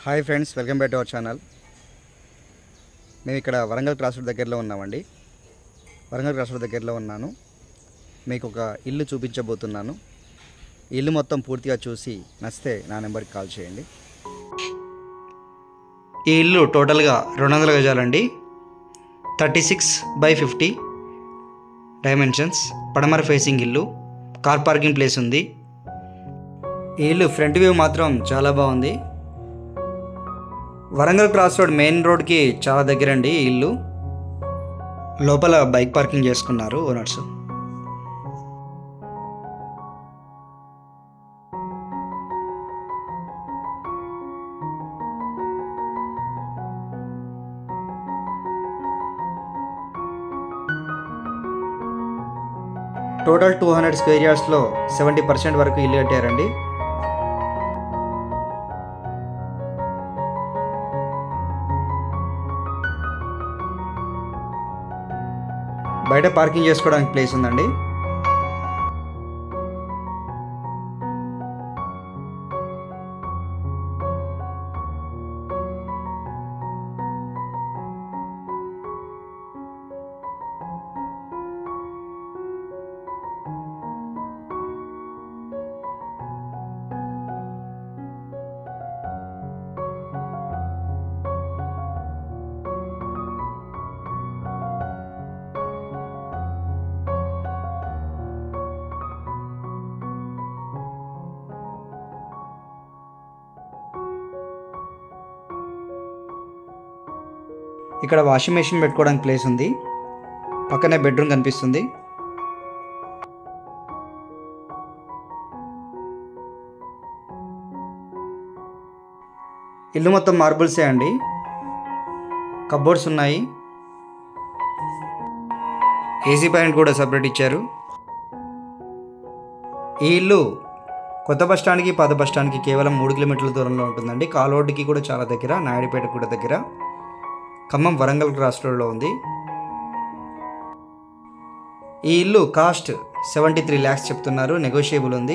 hi friends welcome back to our channel మేము ఇక్కడ Warangal cross road దగ్గరలో ఉన్నామండి వరంగల్ క్రాస్ రోడ్ దగ్గరలో ఉన్నాను మీకు ఒక ఇల్లు చూపించబోతున్నాను ఈ ఇల్లు మొత్తం పూర్తిగా చూసి నచ్చితే నా నెంబర్కి కాల్ చేయండి ఈ ఇల్లు టోటల్గా రెండు వందల గజాలండి thirty six by fifty dimensions పడమర ఫేసింగ్ ఇల్లు కార్ పార్కింగ్ ప్లేస్ ఉంది ఈ ఇల్లు ఫ్రంట్ వ్యూ మాత్రం చాలా బాగుంది వరంగల్ క్రాస్ రోడ్ మెయిన్ రోడ్కి చాలా దగ్గరండి ఈ ఇల్లు లోపల బైక్ పార్కింగ్ చేసుకున్నారు owners total two hundred square యార్డ్స్లో సెవెంటీ పర్సెంట్ వరకు ఇల్లు కట్టారండి బయట పార్కింగ్ చేసుకోవడానికి ప్లేస్ ఉందండి ఇక్కడ వాషింగ్ మెషిన్ పెట్టుకోవడానికి ప్లేస్ ఉంది పక్కనే బెడ్రూమ్ కనిపిస్తుంది ఇల్లు మొత్తం మార్బుల్సే అండి కబోర్డ్స్ ఉన్నాయి ఏసీ పాయింట్ కూడా సపరేట్ ఇచ్చారు ఈ ఇల్లు కొత్త బస్ స్టాండ్కి పాత బస్ స్టాండ్కి కేవలం మూడు కిలోమీటర్ల దూరంలో ఉంటుందండి కాలోడ్కి కూడా చాలా దగ్గర నాయుడుపేట కూడా దగ్గర ఖమ్మం వరంగల్ క్రాస్ రోడ్లో ఉంది ఈ ఇల్లు కాస్ట్ సెవెంటీ త్రీ ల్యాక్స్ చెప్తున్నారు నెగోషియబుల్ ఉంది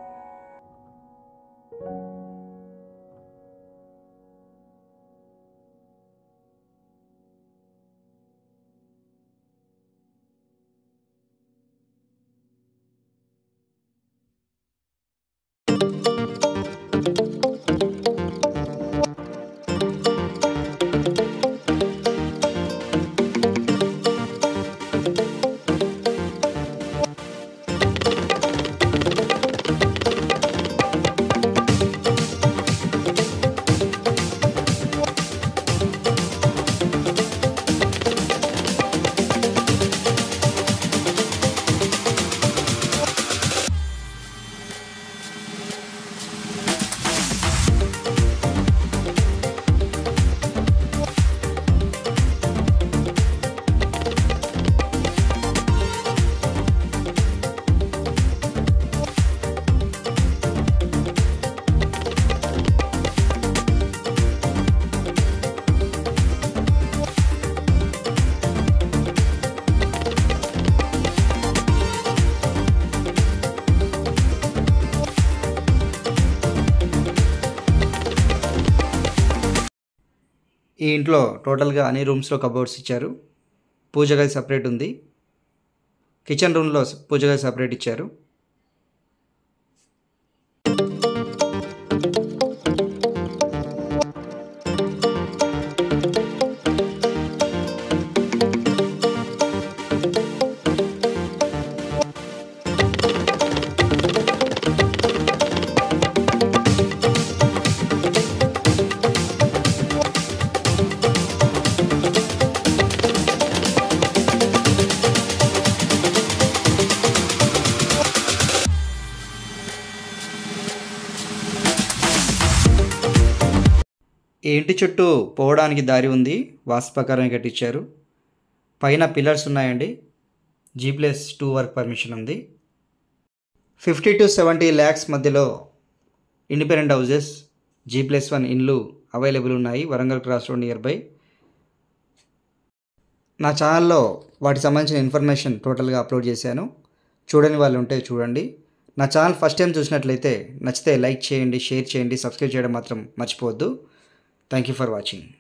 ఈ ఇంట్లో టోటల్గా అన్ని రూమ్స్లో కబోర్డ్స్ ఇచ్చారు పూజ గది సపరేట్ ఉంది కిచెన్ రూమ్లో పూజ గది సపరేట్ ఇచ్చారు ఈ ఇంటి చుట్టూ పోవడానికి దారి ఉంది వాస్తు ప్రకారం కట్టించారు పైన పిల్లర్స్ ఉన్నాయండి G plus two work permission ఉంది ఫిఫ్టీ టు సెవెంటీ ల్యాక్స్ మధ్యలో independent houses G plus one ఇండ్లు అవైలబుల్ ఉన్నాయి Warangal cross road nearby నా ఛానల్లో వాటికి సంబంధించిన ఇన్ఫర్మేషన్ టోటల్గా అప్లోడ్ చేశాను చూడని వాళ్ళు ఉంటే చూడండి నా ఛానల్ ఫస్ట్ టైం చూసినట్లయితే నచ్చితే లైక్ చేయండి షేర్ చేయండి సబ్స్క్రైబ్ చేయడం మాత్రం మర్చిపోవద్దు థ్యాంక్ యూ ఫర్ వాచింగ్